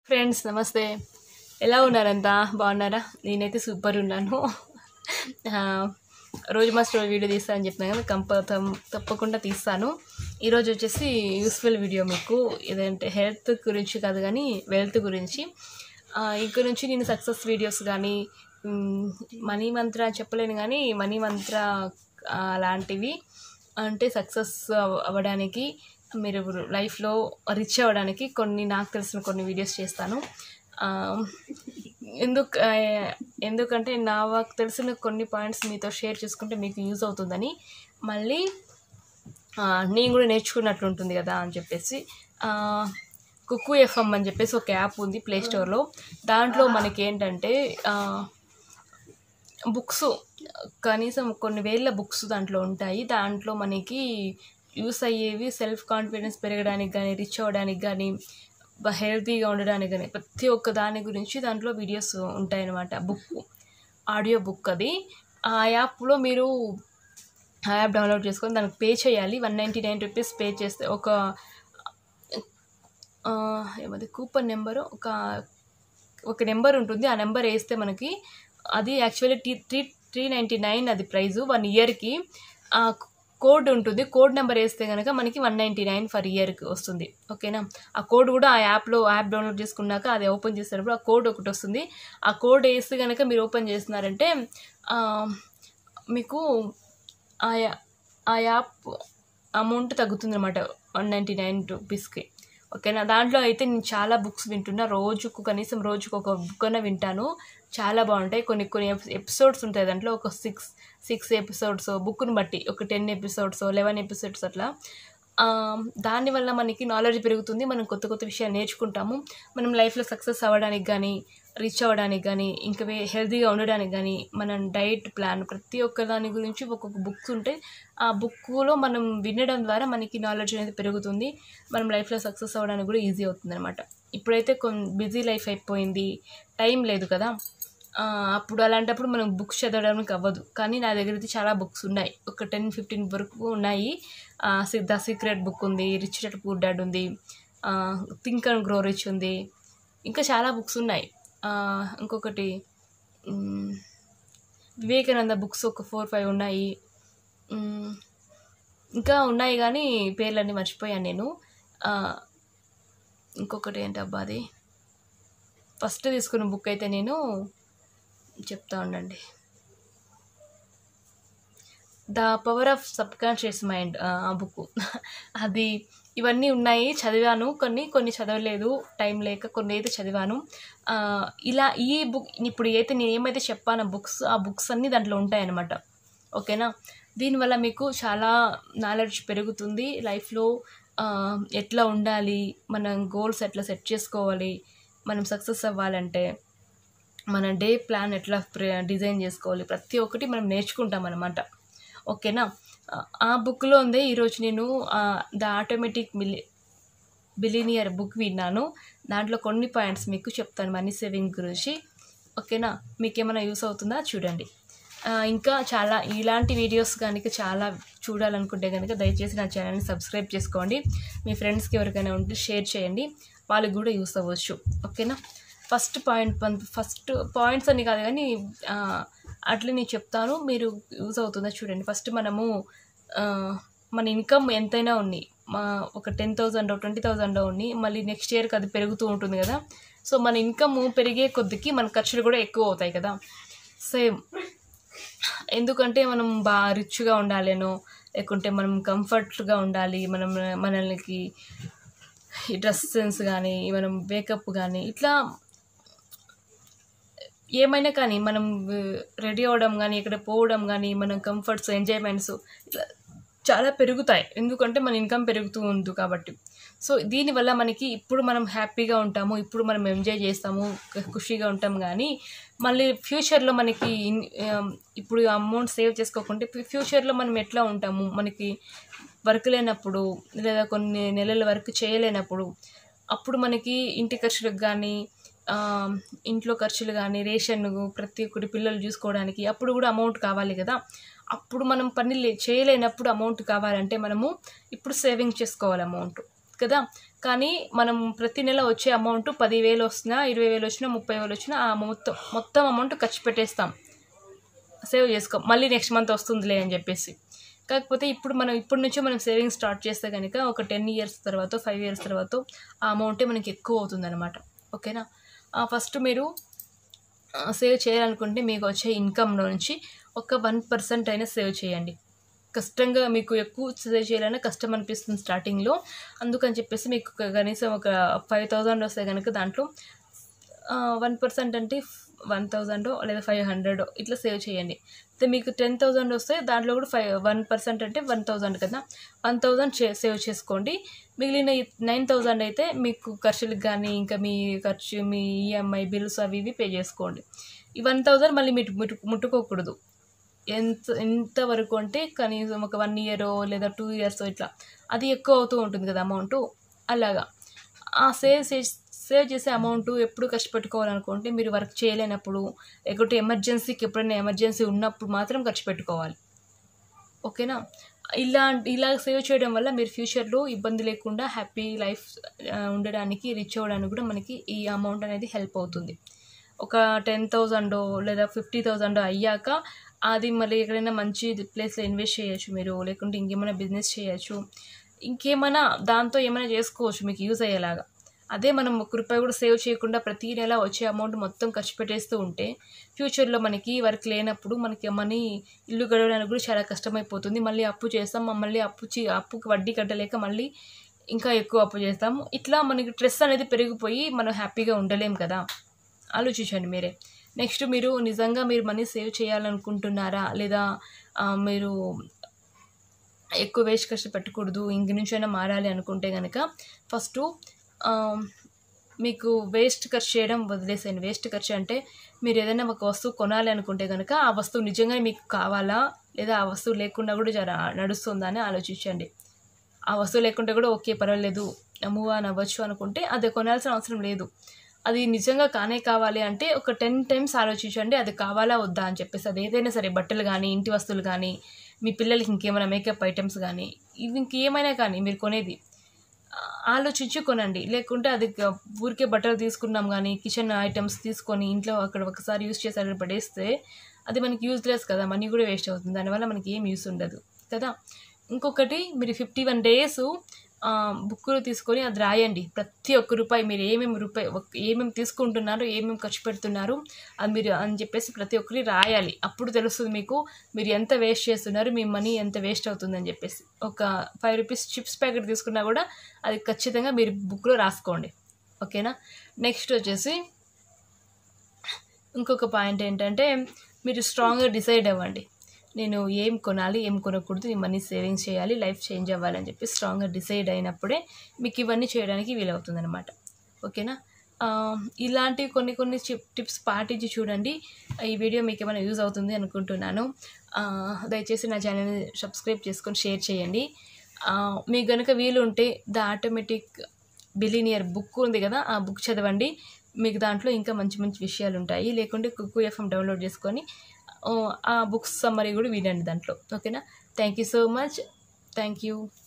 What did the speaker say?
friends నమస్తే ఎలా ఉన్నారంతా బాగున్నారా నేనైతే సూపర్ ఉన్నాను ఆ, రోజు మా స్టోరీ వీడియో తీస్తానని చెప్పినా కదా కంప తమ్- తప్పకుండా తీస్తాను ఈరోజు వచ్చేసి యూస్ఫుల్ వీడియో మీకు ఏదంటే హెల్త్ గురించి కాదు కానీ వెల్త్ గురించి ఆ, ఇక్కడ నుంచి నేను సక్సెస్ వీడియోస్ కానీ మనీ మంత్ర చెప్పలేను కానీ మనీ మంత్ర ఆ, లాంటివి అంటే సక్సెస్ అవ్వడానికి మీరు లైఫ్లో రిచ్ అవ్వడానికి కొన్ని నాకు తెలిసిన కొన్ని వీడియోస్ చేస్తాను ఆ, ఎందుకు ఆ, ఎందుకంటే నాకు తెలిసిన కొన్ని పాయింట్స్ మీతో షేర్ చేసుకుంటే మీకు యూజ్ అవుతుందని మళ్ళీ ఆ, నేను కూడా నేర్చుకున్నట్లు ఉంటుంది కదా అని చెప్పేసి కుక్కు ఎఫ్ఎం అని చెప్పేసి ఒక యాప్ ఉంది ప్లే స్టోర్లో దాంట్లో మనకి ఏంటంటే బుక్స్ కనీసం కొన్ని వేల బుక్స్ దాంట్లో ఉంటాయి దాంట్లో మనకి యూస్ అయ్యేవి సెల్ఫ్ కాన్ఫిడెన్స్ పెరగడానికి కానీ రిచ్ అవ్వడానికి కానీ హెల్తీగా ఉండడానికి కానీ ప్రతి ఒక్క దాని గురించి దాంట్లో వీడియోస్ ఉంటాయన్నమాట బుక్ ఆడియో బుక్ అది ఆ యాప్లో మీరు ఆ యాప్ డౌన్లోడ్ చేసుకొని దానికి పే చేయాలి one ninety nine rupees pay చేస్తే ఒక ఆ, ఏమది కూపన్ నెంబరు ఒక ఒక నెంబర్ ఉంటుంది ఆ నెంబర్ వేస్తే మనకి అది actually T three three ninety nine అది ప్రైజు వన్ ఇయర్కి ఆ కోడ్ ఉంటుంది కోడ్ నెంబర్ వేస్తే కనుక మనకి వన్ నైంటీ నైన్ ఫర్ ఇయర్కి వస్తుంది ఓకేనా ఆ కోడ్ కూడా ఆ యాప్లో యాప్ డౌన్లోడ్ చేసుకున్నాక అది ఓపెన్ చేసేటప్పుడు ఆ కోడ్ ఒకటి వస్తుంది ఆ కోడ్ వేస్తే కనుక మీరు ఓపెన్ చేస్తున్నారంటే ఆ, మీకు ఆ యా ఆ యాప్ అమౌంట్ తగ్గుతుంది అనమాట వన్ నైంటీ నైన్ రూపీస్కి ఓకేనా దాంట్లో అయితే నేను చాలా బుక్స్ వింటున్నా రోజుకు కనీసం రోజుకు ఒక బుక్ అన్న వింటాను చాలా బాగుంటాయి కొన్ని కొన్ని ఎపిసోడ్స్ ఉంటాయి దాంట్లో ఒక సిక్స్ సిక్స్ ఎపిసోడ్స్ బుక్ని బట్టి ఒక టెన్ ఎపిసోడ్స్ లెవెన్ ఎపిసోడ్స్ అట్లా ఆ, దానివల్ల మనకి నాలెడ్జ్ పెరుగుతుంది మనం కొత్త కొత్త విషయాలు నేర్చుకుంటాము మనం లైఫ్లో సక్సెస్ అవ్వడానికి కానీ రీచ్ అవ్వడానికి కానీ ఇంకా వే హెల్తీగా ఉండడానికి కానీ మన డైట్ ప్లాన్ ప్రతి ఒక్క దాని గురించి ఒక్కొక్క బుక్స్ ఉంటాయి ఆ బుక్లో మనం వినడం ద్వారా మనకి నాలెడ్జ్ అనేది పెరుగుతుంది మనం లైఫ్లో సక్సెస్ అవ్వడానికి కూడా ఈజీ అవుతుంది అనమాట ఇప్పుడైతే కొన్ని బిజీ లైఫ్ అయిపోయింది టైం లేదు కదా ఆ, అప్పుడు అలాంటప్పుడు మనం బుక్స్ చదవడానికి అవ్వదు కానీ నా దగ్గర అయితే చాలా బుక్స్ ఉన్నాయి ఒక టెన్ ఫిఫ్టీన్ వరకు ఉన్నాయి ద సీక్రెట్ బుక్ ఉంది రిచ్ డెడ్ పూర్ డాడ్ ఉంది థింక్ అండ్ గ్రో రిచ్ ఉంది ఇంకా చాలా బుక్స్ ఉన్నాయి ఆ, ఇంకొకటి మ్, వివేకానంద బుక్స్ ఒక ఫోర్ ఫైవ్ ఉన్నాయి మ్, ఇంకా ఉన్నాయి కానీ పేర్లన్నీ మర్చిపోయాను నేను ఆ, ఇంకొకటి ఏంటబ్బా అది ఫస్ట్ తీసుకున్న బుక్ అయితే నేను చెప్తా ఉండండి the power of subconscious mind ఆ బుక్ అది ఇవన్నీ ఉన్నాయి చదివాను కొన్ని కొన్ని చదవలేదు టైం లేక కొన్ని అయితే చదివాను ఆ, ఇలా ఈ బుక్ ఇప్పుడు అయితే నేను ఏమైతే చెప్పానో బుక్స్ ఆ బుక్స్ అన్నీ దాంట్లో ఉంటాయన్నమాట ఓకేనా దీనివల్ల మీకు చాలా నాలెడ్జ్ పెరుగుతుంది లైఫ్లో ఆ, ఎట్లా ఉండాలి మనం గోల్స్ ఎట్లా సెట్ చేసుకోవాలి మనం సక్సెస్ అవ్వాలంటే మన డే ప్లాన్ ఎట్లా ప్ర- డిజైన్ చేసుకోవాలి ప్రతి ఒక్కటి మనం నేర్చుకుంటాం అనమాట ఓకేనా ఆ- ఆ బుక్లో ఉంది ఈరోజు నేను the automatic millionaire book విన్నాను దాంట్లో కొన్ని పాయింట్స్ మీకు చెప్తాను మనీ సేవింగ్ గురించి ఓకేనా మీకు ఏమైనా యూస్ అవుతుందా చూడండి ఆ, ఇంకా చాలా ఇలాంటి వీడియోస్ కనుక చాలా చూడాలనుకుంటే కనుక దయచేసి నా ఛానల్ని సబ్స్క్రైబ్ చేసుకోండి మీ ఫ్రెండ్స్కి ఎవరికైనా ఉంటే షేర్ చేయండి వాళ్ళకి కూడా యూస్ అవ్వచ్చు ఓకేనా ఫస్ట్ పాయింట్ ఫస్ట్ పాయింట్స్ అని కాదు కానీ ఆ, అట్లా నేను చెప్తాను మీరు యూస్ అవుతుందా చూడండి ఫస్ట్ మనము ఆ, మన ఇన్కమ్ ఎంతైనా ఉంది మా ఒక టెన్ థౌజండ్ ట్వంటీ థౌజండ్ ఉంది మళ్ళీ నెక్స్ట్ ఇయర్కి అది పెరుగుతూ ఉంటుంది కదా సో మన ఇన్కమ్ పెరిగే కొద్దికి మన ఖర్చులు కూడా ఎక్కువ అవుతాయి కదా సేమ్ ఎందుకంటే మనం బాగా రిచ్గా ఉండాలేనో లేకుంటే మనం కంఫర్ట్గా ఉండాలి మనం మనల్ని ఈ డ్రెస్ సెన్స్ కానీ మనం మేకప్ కానీ ఇట్లా ఏమైనా కానీ మనం రెడీ అవ్వడం కానీ ఇక్కడ పోవడం కానీ మన కంఫర్ట్స్ ఎంజాయ్మెంట్స్ ఇట్లా చాలా పెరుగుతాయి ఎందుకంటే మన ఇన్కమ్ పెరుగుతూ ఉంది కాబట్టి సో దీనివల్ల మనకి ఇప్పుడు మనం హ్యాపీగా ఉంటాము ఇప్పుడు మనం ఎంజాయ్ చేస్తాము క- ఖుషిగా ఉంటాం కానీ మళ్ళీ ఫ్యూచర్లో మనకి ఇన్- ఆమ్, ఇప్పుడు అమౌంట్ సేవ్ చేసుకోకుంటే ఫ్యూ- ఫ్యూచర్లో మనం ఎట్లా ఉంటాము మనకి వర్క్ లేనప్పుడు లేదా కొన్ని నెలల వరకు చేయలేనప్పుడు అప్పుడు మనకి ఇంటి ఖర్చులకు కానీ ఆ, ఇంట్లో ఖర్చులు కానీ రేషన్ ప్రతి ఒక్కటి పిల్లలు చూసుకోవడానికి అప్పుడు కూడా అమౌంట్ కావాలి కదా అప్పుడు మనం పని లే- చేయలేనప్పుడు అమౌంట్ కావాలంటే మనము ఇప్పుడు సేవింగ్ చేసుకోవాలి అమౌంట్ కదా కానీ మనం ప్రతి నెల వచ్చే అమౌంట్ పదివేలు వచ్చినా ఇరవై వేలు వచ్చినా ముప్పై వేలు వచ్చినా ఆ మొత్తం మొత్తం అమౌంట్ ఖర్చు పెట్టేస్తాం సేవ్ చేసుకో మళ్ళీ నెక్స్ట్ మంత్ వస్తుందిలే అని చెప్పేసి కాకపోతే ఇప్పుడు మనం ఇప్పటి నుంచే మనం సేవింగ్ స్టార్ట్ చేస్తే కనుక ఒక టెన్ ఇయర్స్ తర్వాత ఫైవ్ ఇయర్స్ తర్వాత ఆ అమౌంటే మనకి ఎక్కువ అవుతుంది అనమాట ఓకేనా ఫస్ట్ మీరు సేవ్ చేయాలనుకుంటే మీకు వచ్చే ఇన్కమ్లో నుంచి ఒక వన్ పర్సెంట్ అయినా సేవ్ చేయండి కష్టంగా మీకు ఎక్కువ సేవ్ చేయాలన్నా కష్టం అనిపిస్తుంది స్టార్టింగ్లో అందుకని చెప్పేసి మీకు ఒక కనీసం ఒక ఫైవ్ థౌజండ్ వస్తే కనుక దాంట్లో వన్ పర్సెంట్ అంటే వన్ థౌజండ్ లేదా ఫైవ్ హండ్రెడ్ ఇట్లా సేవ్ చేయండి అయితే మీకు టెన్ థౌజండ్ వస్తే దాంట్లో కూడా ఫైవ్ వన్ పర్సెంట్ అంటే వన్ థౌజండ్ కదా వన్ థౌజండ్ సేవ్ చేసుకోండి మిగిలిన నైన్ థౌజండ్ అయితే మీకు ఖర్చులకు కానీ ఇంకా మీ ఖర్చు మీ ఈఎంఐ బిల్స్ అవి ఇవి పే చేసుకోండి ఈ వన్ థౌజండ్ మళ్ళీ మీరు ముట్టు ముట్టుకోకూడదు ఎంత ఎంత వరకు అంటే కనీసం ఒక వన్ ఇయర్ లేదా టూ ఇయర్స్ ఇట్లా అది ఎక్కువ అవుతూ ఉంటుంది కదా అమౌంట్ అలాగా ఆ సేవ్ చేసి సేవ్ చేసే అమౌంట్ ఎప్పుడు ఖర్చు పెట్టుకోవాలనుకుంటే మీరు వర్క్ చేయలేనప్పుడు లేకుంటే ఎమర్జెన్సీకి ఎప్పుడైనా ఎమర్జెన్సీ ఉన్నప్పుడు మాత్రం ఖర్చు పెట్టుకోవాలి ఓకేనా ఇలా ఇలా సేవ్ చేయడం వల్ల మీరు ఫ్యూచర్లో ఇబ్బంది లేకుండా హ్యాపీ లైఫ్ ఉండడానికి రిచ్ అవ్వడానికి కూడా మనకి ఈ అమౌంట్ అనేది హెల్ప్ అవుతుంది ఒక టెన్ థౌజండ్ లేదా ఫిఫ్టీ థౌజండ్ అయ్యాక అది మళ్ళీ ఎక్కడైనా మంచి ప్లేస్లో ఇన్వెస్ట్ చేయొచ్చు మీరు లేకుంటే ఇంకేమైనా బిజినెస్ చేయొచ్చు ఇంకేమైనా దాంతో ఏమైనా చేసుకోవచ్చు మీకు యూజ్ అయ్యేలాగా అదే మనం ఒక్క రూపాయి కూడా సేవ్ చేయకుండా ప్రతి నెల వచ్చే అమౌంట్ మొత్తం ఖర్చు పెట్టేస్తూ ఉంటే ఫ్యూచర్లో మనకి వర్క్ లేనప్పుడు మనకి మనీ ఇల్లు గడవడానికి కూడా చాలా కష్టమైపోతుంది మళ్ళీ అప్పు చేస్తాం మళ్ళీ అప్పు చే అప్పుకి వడ్డీ కట్టలేక మళ్ళీ ఇంకా ఎక్కువ అప్పు చేస్తాము ఇట్లా మనకి స్ట్రెస్ అనేది పెరిగిపోయి మనం హ్యాపీగా ఉండలేం కదా ఆలోచించండి మీరే నెక్స్ట్ మీరు నిజంగా మీరు మనీ సేవ్ చేయాలనుకుంటున్నారా లేదా మీరు ఎక్కువ వేస్ట్ ఖర్చు పెట్టకూడదు ఇంక నుంచైనా మారాలి అనుకుంటే కనుక ఫస్ట్ మీకు వేస్ట్ ఖర్చు చేయడం వదిలేసేయండి వేస్ట్ ఖర్చు అంటే మీరు ఏదైనా ఒక వస్తువు కొనాలి అనుకుంటే కనుక ఆ వస్తువు నిజంగా మీకు కావాలా లేదా ఆ వస్తువు లేకుండా కూడా జర నడుస్తుందా అని ఆలోచించండి ఆ వస్తువు లేకుంటే కూడా ఓకే పర్వాలేదు మూవ్ అని అవ్వచ్చు అనుకుంటే అది కొనాల్సిన అవసరం లేదు అది నిజంగా కానే కావాలి అంటే ఒక టెన్ టైమ్స్ ఆలోచించండి అది కావాలా వద్దా అని చెప్పేసి అది ఏదైనా సరే బట్టలు కానీ ఇంటి వస్తువులు కానీ మీ పిల్లలకి ఇంకేమైనా మేకప్ ఐటమ్స్ కానీ ఇది ఇంకేమైనా కానీ మీరు కొనేది ఆలోచించి కొనండి లేకుంటే అది ఊరికే బట్టలు తీసుకున్నాం కానీ కిచెన్ ఐటమ్స్ తీసుకొని ఇంట్లో అక్కడ ఒకసారి యూస్ చేసి అక్కడ పడేస్తే అది మనకి యూజ్లెస్ కదా మనీ కూడా వేస్ట్ అవుతుంది దానివల్ల మనకి ఏం యూస్ ఉండదు కదా ఇంకొకటి మీరు ఫిఫ్టీ వన్ డేస్ బుక్కులు తీసుకొని అది రాయండి ప్రతి ఒక్క రూపాయి మీరు ఏమేమి రూపాయి ఏమేమి తీసుకుంటున్నారు ఏమేమి ఖర్చు పెడుతున్నారు అది మీరు అని చెప్పేసి ప్రతి ఒక్కరి రాయాలి అప్పుడు తెలుస్తుంది మీకు మీరు ఎంత వేస్ట్ చేస్తున్నారు మీ మనీ ఎంత వేస్ట్ అవుతుందని చెప్పేసి ఒక ఫైవ్ రూపీస్ చిప్స్ ప్యాకెట్ తీసుకున్నా కూడా అది ఖచ్చితంగా మీరు బుక్లో రాసుకోండి ఓకేనా నెక్స్ట్ వచ్చేసి ఇంకొక పాయింట్ ఏంటంటే మీరు స్ట్రాంగ్గా డిసైడ్ అవ్వండి నేను ఏం కొనాలి ఏం కొనకూడదు ఈ మనీ సేవింగ్స్ చేయాలి లైఫ్ చేంజ్ అవ్వాలని చెప్పి స్ట్రాంగ్గా డిసైడ్ అయినప్పుడే మీకు ఇవన్నీ చేయడానికి వీలవుతుంది అనమాట ఓకేనా ఇలాంటి కొన్ని కొన్ని టిప్స్ పాటించి చూడండి ఈ వీడియో మీకు ఏమైనా యూజ్ అవుతుంది అనుకుంటున్నాను దయచేసి నా ఛానల్ని సబ్స్క్రైబ్ చేసుకొని షేర్ చేయండి మీకు కనుక వీలు ఉంటే ద ఆటోమేటిక్ బిలీనియర్ బుక్ ఉంది కదా ఆ బుక్ చదవండి మీకు దాంట్లో ఇంకా మంచి మంచి విషయాలు ఉంటాయి లేకుంటే కుక్కు ఎఫ్ఎం డౌన్లోడ్ చేసుకొని ఆ బుక్స్ సమ్మరీ కూడా వినండి దాంట్లో ఓకేనా thank you so much thank you